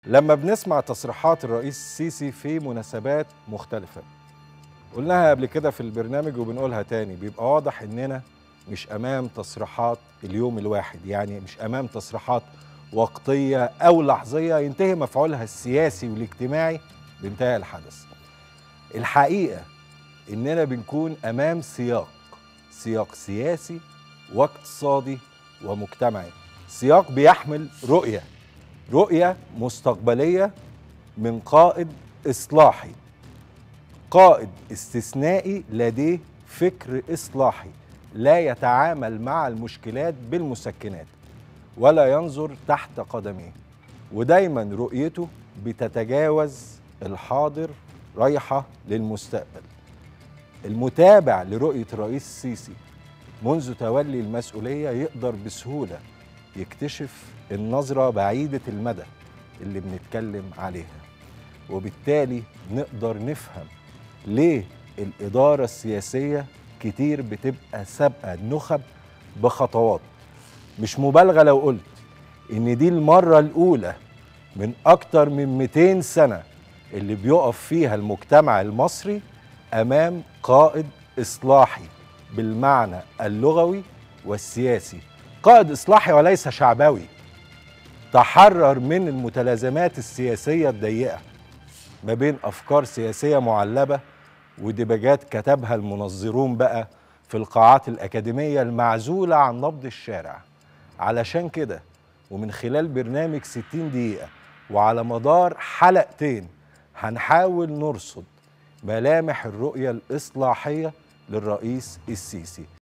لما بنسمع تصريحات الرئيس السيسي في مناسبات مختلفة قلناها قبل كده في البرنامج وبنقولها تاني بيبقى واضح اننا مش امام تصريحات اليوم الواحد يعني مش امام تصريحات وقتية او لحظية ينتهي مفعولها السياسي والاجتماعي بانتهاء الحدث الحقيقة اننا بنكون امام سياق سياق سياسي واقتصادي ومجتمعي سياق بيحمل رؤية رؤية مستقبلية من قائد إصلاحي قائد استثنائي لديه فكر إصلاحي لا يتعامل مع المشكلات بالمسكنات ولا ينظر تحت قدميه ودايما رؤيته بتتجاوز الحاضر رايحة للمستقبل المتابع لرؤية الرئيس السيسي منذ تولي المسؤولية يقدر بسهولة يكتشف النظرة بعيدة المدى اللي بنتكلم عليها وبالتالي نقدر نفهم ليه الإدارة السياسية كتير بتبقى سابقة النخب بخطوات مش مبالغة لو قلت إن دي المرة الأولى من أكتر من 200 سنة اللي بيقف فيها المجتمع المصري أمام قائد إصلاحي بالمعنى اللغوي والسياسي قائد إصلاحي وليس شعبوي تحرر من المتلازمات السياسية الضيقة ما بين أفكار سياسية معلبة ودباجات كتبها المنظرون بقى في القاعات الأكاديمية المعزولة عن نبض الشارع علشان كده ومن خلال برنامج 60 دقيقة وعلى مدار حلقتين هنحاول نرصد ملامح الرؤية الإصلاحية للرئيس السيسي